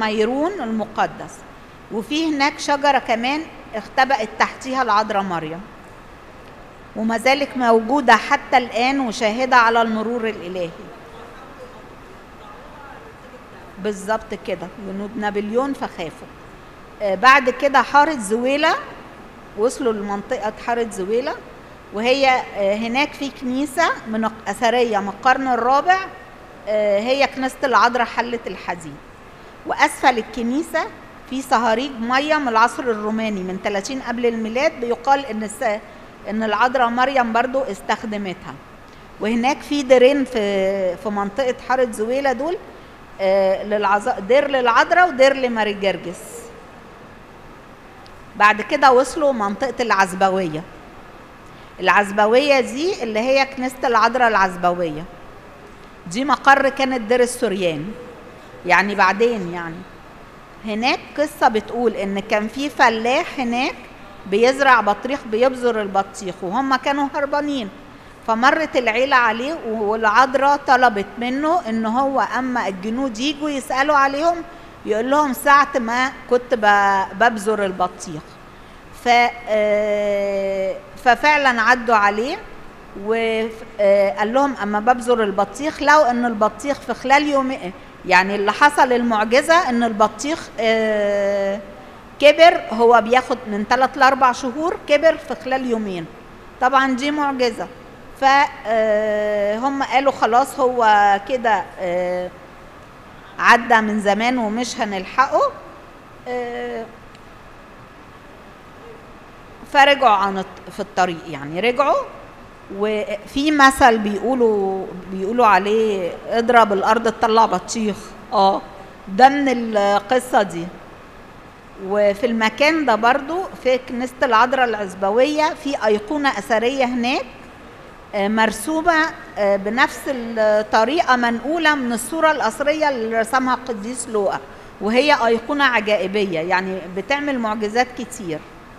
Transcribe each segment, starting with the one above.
ميرون المقدس وفي هناك شجرة كمان اختبأت تحتها العذراء مريم وما زالت موجودة حتى الآن وشاهدة على المرور الإلهي بالظبط كده جنود نابليون فخافوا آه، بعد كده حارة زويلة وصلوا لمنطقة حارة زويلة وهي آه، هناك في كنيسة من أثرية من القرن الرابع آه، هي كنيسة العذراء حلة الحديد وأسفل الكنيسة في صهاريج مية من العصر الروماني من 30 قبل الميلاد بيقال إن الس... إن العذراء مريم برضو استخدمتها وهناك في ديرين في في منطقة حارة زويلة دول آه، للعذ... دير للعذراء ودير لماري جرجس بعد كده وصلوا منطقة العزبوية العزبوية دي اللي هي كنيسة العذراء العزبوية دي مقر كانت دير السوريان يعني بعدين يعني هناك قصة بتقول إن كان في فلاح هناك بيزرع بطيخ بيبذر البطيخ وهم كانوا هربانين فمرت العيلة عليه والعذراء طلبت منه إن هو أما الجنود يجوا يسألوا عليهم يقول لهم ساعة ما كنت ب- ببذر البطيخ ف آه، ففعلا عدوا عليه وقال لهم اما ببذر البطيخ لو ان البطيخ في خلال يوم يعني اللي حصل المعجزه ان البطيخ آه، كبر هو بياخد من ثلاث لاربع شهور كبر في خلال يومين طبعا دي معجزه فهم قالوا خلاص هو كده آه، عدى من زمان ومش هنلحقه آه، فرجعوا عن الط- في الطريق يعني رجعوا وفي مثل بيقولوا بيقولوا عليه اضرب الارض تطلع بطيخ اه ده من القصه دي وفي المكان ده برضو في كنيسه العذراء العزبويه في ايقونه اثريه هناك آه، مرسومه آه، بنفس الطريقه منقوله من الصوره الاصليه اللي رسمها القديس لوقا وهي ايقونه عجائبيه يعني بتعمل معجزات كتير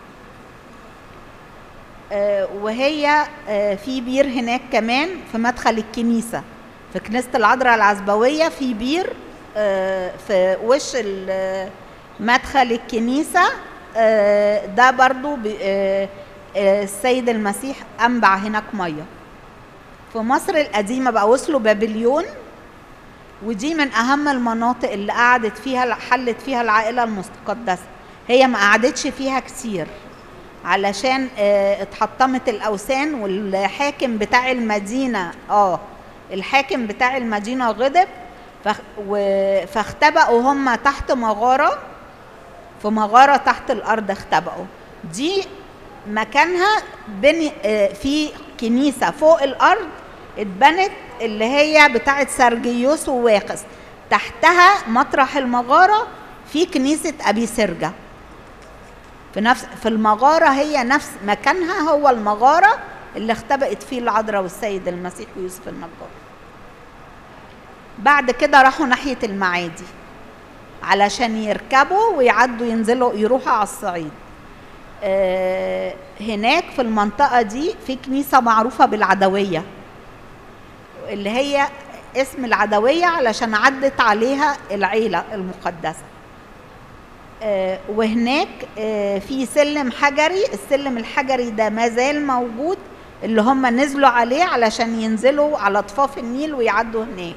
آه، وهي آه، في بير هناك كمان في مدخل الكنيسة في كنيسة العذراء العزبوية في بير آه، في وش ال- مدخل الكنيسة آه، ده برضو ب- آه، آه، السيد المسيح أنبع هناك مية في مصر القديمة بقى وصلوا بابليون ودي من أهم المناطق اللي قعدت فيها حلت فيها العائلة المقدسة هي ما قعدتش فيها كتير علشان آه، اتحطمت الاوثان والحاكم بتاع المدينه اه الحاكم بتاع المدينه غضب فخ- و- فاختبأوا هم تحت مغاره في مغاره تحت الارض اختبأوا دي مكانها بني آه، في كنيسه فوق الارض اتبنت اللي هي بتاعه سرجيوس وواقس تحتها مطرح المغاره في كنيسه ابي سرجه في نفس في المغاره هي نفس مكانها هو المغاره اللي اختبأت فيه العذراء والسيد المسيح ويوسف النجار بعد كده راحوا ناحيه المعادي علشان يركبوا ويعدوا ينزلوا يروحوا على الصعيد آه، هناك في المنطقه دي في كنيسه معروفه بالعدويه اللي هي اسم العدويه علشان عدت عليها العيله المقدسه آه، وهناك آه، في سلم حجري السلم الحجري ده ما زال موجود اللي هم نزلوا عليه علشان ينزلوا على ضفاف النيل ويعدوا هناك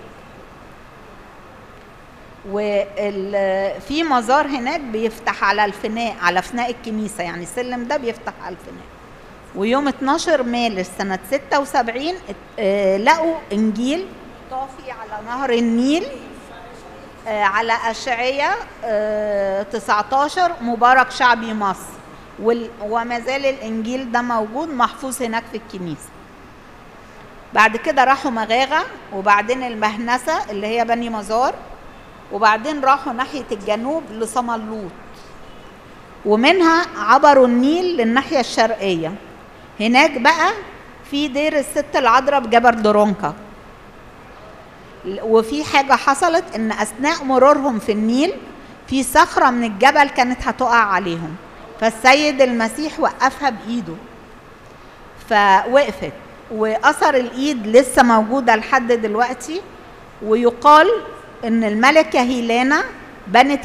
وفي مزار هناك بيفتح على الفناء على فناء الكنيسة يعني السلم ده بيفتح على الفناء ويوم 12 مارس سنة 76 ات- آه، لقوا إنجيل طافي على نهر النيل آه، على أشعية آه، 19 مبارك شعبي مصر وال- وما زال الإنجيل ده موجود محفوظ هناك في الكنيسة بعد كده راحوا مغاغة وبعدين المهنسة اللي هي بني مزار وبعدين راحوا ناحية الجنوب لصملوط ومنها عبروا النيل للناحية الشرقية هناك بقى في دير الست العذراء بجبل درونكا وفي حاجة حصلت إن أثناء مرورهم في النيل في صخرة من الجبل كانت هتقع عليهم فالسيد المسيح وقفها بإيده فوقفت وأثر الإيد لسه موجودة لحد دلوقتي ويقال إن الملكة هيلانا بنت